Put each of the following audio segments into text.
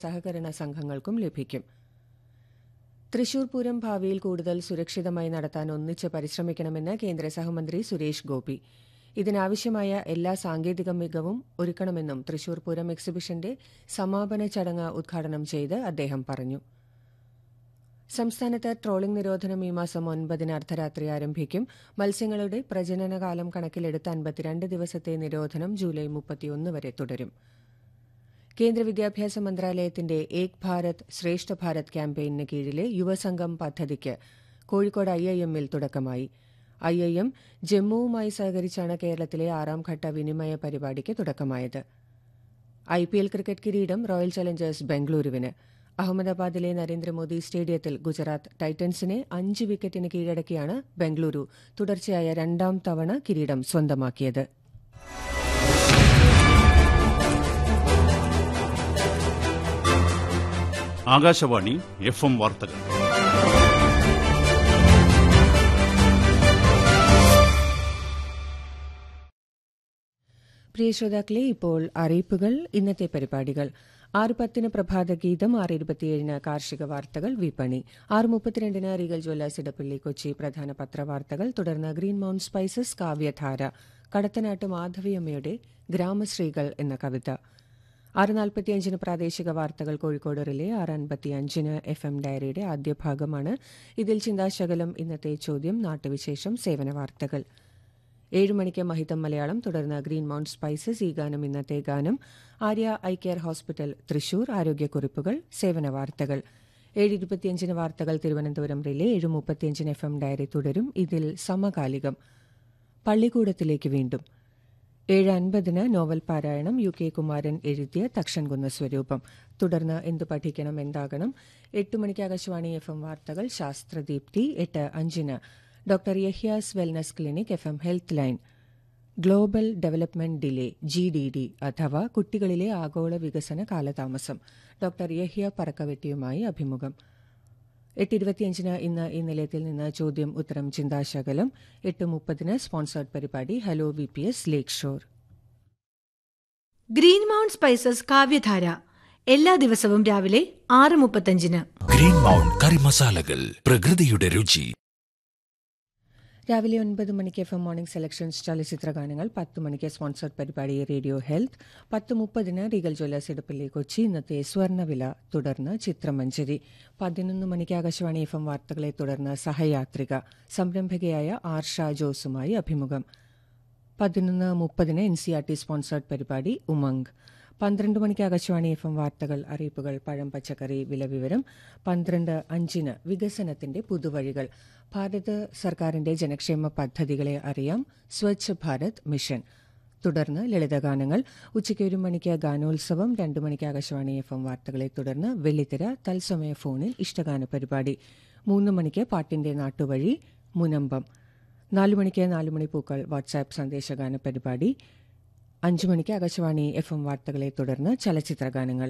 സഹകരണ സംഘങ്ങൾക്കും ലഭിക്കും തൃശൂർ പൂരം ഭാവിയിൽ കൂടുതൽ സുരക്ഷിതമായി നടത്താൻ ഒന്നിച്ച് പരിശ്രമിക്കണമെന്ന് കേന്ദ്ര സഹമന്ത്രി സുരേഷ് ഗോപി ഇതിനാവശ്യമായ എല്ലാ സാങ്കേതിക മികവും ഒരുക്കണമെന്നും തൃശൂർ പൂരം എക്സിബിഷന്റെ സമാപന ചടങ്ങ് ഉദ്ഘാടനം ചെയ്ത് അദ്ദേഹം പറഞ്ഞു സംസ്ഥാനത്ത് ട്രോളിംഗ് നിരോധനം ഈ മാസം ഒൻപതിന് അർദ്ധരാത്രി ആരംഭിക്കും മത്സ്യങ്ങളുടെ പ്രജനനകാലം കണക്കിലെടുത്ത് അൻപത്തിരണ്ട് ദിവസത്തെ നിരോധനം ജൂലൈ മുപ്പത്തിയൊന്ന് വരെ തുടരും കേന്ദ്ര വിദ്യാഭ്യാസ മന്ത്രാലയത്തിന്റെ ഏക് ഭാരത് ശ്രേഷ്ഠ ഭാരത് ക്യാമ്പയിന് കീഴിലെ യുവസംഘം പദ്ധതിക്ക് കോഴിക്കോട് ഐ ഐ എമ്മിൽ തുടക്കമായി ഐ ഐ എം ജമ്മുവുമായി സഹകരിച്ചാണ് കേരളത്തിലെ ആറാം ഘട്ട വിനിമയ പരിപാടിക്ക് തുടക്കമായത് ഐ പി എൽ ക്രിക്കറ്റ് കിരീടം റോയൽ ചലഞ്ചേഴ്സ് ബംഗളൂരുവിന് അഹമ്മദാബാദിലെ നരേന്ദ്രമോദി സ്റ്റേഡിയത്തിൽ ഗുജറാത്ത് ടൈറ്റൻസിനെ അഞ്ച് വിക്കറ്റിന് കീഴടക്കിയാണ് ബംഗളൂരു തുടർച്ചയായ രണ്ടാം തവണ കിരീടം സ്വന്തമാക്കിയത് ആകാശവാണി എഫ് എം വാർത്തകൾ പ്രിയ ശ്രോതാക്കളെ ഇപ്പോൾ അറിയിപ്പുകൾ ഇന്നത്തെ പരിപാടികൾ ആറ് പത്തിന് പ്രഭാതഗീതം ആറ് ഇരുപത്തിയേഴിന് കാർഷിക വാർത്തകൾ വിപണി ആറ് മുപ്പത്തിരണ്ടിന് റീഗൽ ജ്വല്ലേഴ്സ് ഇടപ്പള്ളി കൊച്ചി പ്രധാന പത്രവാർത്തകൾ തുടർന്ന് ഗ്രീൻ മൌണ്ട് സ്പൈസസ് കാവ്യധാര കടത്തനാട്ട് മാധവിയമ്മയുടെ ഗ്രാമശ്രീകൾ എന്ന കവിത ആറ് നാൽപ്പത്തിയഞ്ചിന് പ്രാദേശിക വാർത്തകൾ കോഴിക്കോട് റിലേ ആറ് അൻപത്തിയഞ്ചിന് എഫ് എം ഡയറിയുടെ ആദ്യ ഭാഗമാണ് ഇതിൽ ചിന്താശകലം ഇന്നത്തെ ചോദ്യം നാട്ടുവിശേഷം സേവന വാർത്തകൾ ഏഴ് മണിക്ക് മഹിതം മലയാളം തുടർന്ന് ഗ്രീൻ മൌണ്ട് സ്പൈസസ് ഈ ഗാനം ഇന്നത്തെ ഗാനം Arya eye care hospital Thrissur ആരോഗ്യക്കുറിപ്പുകൾ സേവന വാർത്തകൾ ഏഴ് ഇരുപത്തിയഞ്ചിന് വാർത്തകൾ തിരുവനന്തപുരം റിലേ ഏഴ് മുപ്പത്തിയഞ്ചിന് എഫ് എം ഡയറി തുടരും ഇതിൽ സമകാലികം പള്ളിക്കൂടത്തിലേക്ക് വീണ്ടും ഏഴ് അൻപതിന് നോവൽ പാരായണം യു കെ കുമാരൻ എഴുതിയ തക്ഷൻകുന്ന സ്വരൂപം തുടർന്ന് എന്തു പഠിക്കണം എന്താകണം എട്ട് മണിക്ക് ആകാശവാണി എഫ് എം വാർത്തകൾ ശാസ്ത്രദീപ്തി എട്ട് അഞ്ചിന് doctor Yahya's wellness clinic F M health line global development delay G D D അഥവാ കുട്ടികളിലെ ആഗോള വികസന കാലതാമസം ഡോക്ടർ യഹ്യ പറക്കവെട്ടിയുമായി അഭിമുഖം എട്ട് ഇരുപത്തിയഞ്ചിന് ഇന്ന് ഈ നിലയത്തിൽ നിന്ന് ചോദ്യം ഉത്തരം ചിന്താശകലം എട്ട് മുപ്പതിന് സ്പോൺസേർഡ് പരിപാടി hello V P S lakeshore green mount spices കാവ്യധാര എല്ലാ ദിവസവും രാവിലെ ആറ് മുപ്പത്തഞ്ചിന് ഗ്രീൻ മൗണ്ട് കറി മസാലകൾ പ്രകൃതിയുടെ രുചി രാവിലെ ഒൻപത് മണിക്ക് എഫ് എം മോർണിംഗ് സെലക്ഷൻസ് ചലച്ചിത്ര ഗാനങ്ങൾ പത്ത് മണിക്ക് സ്പോൺസർഡ് പരിപാടി റേഡിയോ ഹെൽത്ത് പത്ത് മുപ്പതിന് റീഗൽ ജ്വല്ലേഴ്സ് ഇടപ്പള്ളി കൊച്ചി ഇന്നത്തെ സ്വർണ്ണവില തുടർന്ന് ചിത്രമഞ്ചരി പതിനൊന്ന് മണിക്ക് ആകാശവാണി എഫ് എം വാർത്തകളെ തുടർന്ന് സഹയാത്രിക സംരംഭകയായ ആർഷ ജോസുമായി അഭിമുഖം പതിനൊന്ന് മുപ്പതിന് N C R T sponsored പരിപാടി ഉമംഗ് പന്ത്രണ്ട് മണിക്ക് ആകാശവാണി എഫ് എം വാർത്തകൾ അറിയിപ്പുകൾ പഴം പച്ചക്കറി വില വിവരം പന്ത്രണ്ട് അഞ്ചിന് വികസനത്തിന്റെ പുതുവഴികൾ ഭാരത് സർക്കാരിന്റെ ജനക്ഷേമ പദ്ധതികളെ അറിയാം സ്വച്ഛ് ഭാരത് മിഷൻ തുടർന്ന് ലളിതഗാനങ്ങൾ ഉച്ചയ്ക്ക് ഒരു മണിക്ക് ഗാനോത്സവം രണ്ട് മണിക്ക് ആകാശവാണി എഫ് എം വാർത്തകളെ തുടർന്ന് വെള്ളിത്തിര തത്സമയ ഫോണിൽ ഇഷ്ടഗാന പരിപാടി മൂന്ന് മണിക്ക് പാട്ടിന്റെ നാട്ടുവഴി മുനമ്പം നാലു മണിക്ക് നാലുമണി പൂക്കൾ വാട്സാപ്പ് സന്ദേശഗാന പരിപാടി അഞ്ചു മണിക്ക് ആകാശവാണി എഫ് എം വാർത്തകളെ തുടർന്ന് ചലച്ചിത്ര ഗാനങ്ങൾ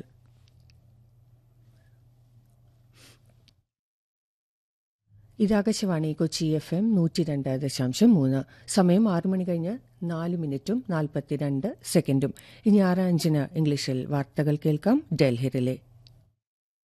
ഇത് ആകാശവാണി കൊച്ചി എഫ് എം നൂറ്റി രണ്ട് ദശാംശം മൂന്ന് സമയം ആറു മണി കഴിഞ്ഞ് നാല് മിനിറ്റും നാൽപ്പത്തിരണ്ട് സെക്കൻഡും ഇനി ആറ് അഞ്ചിന് ഇംഗ്ലീഷിൽ വാർത്തകൾ കേൾക്കാം ഡൽഹി റിലേ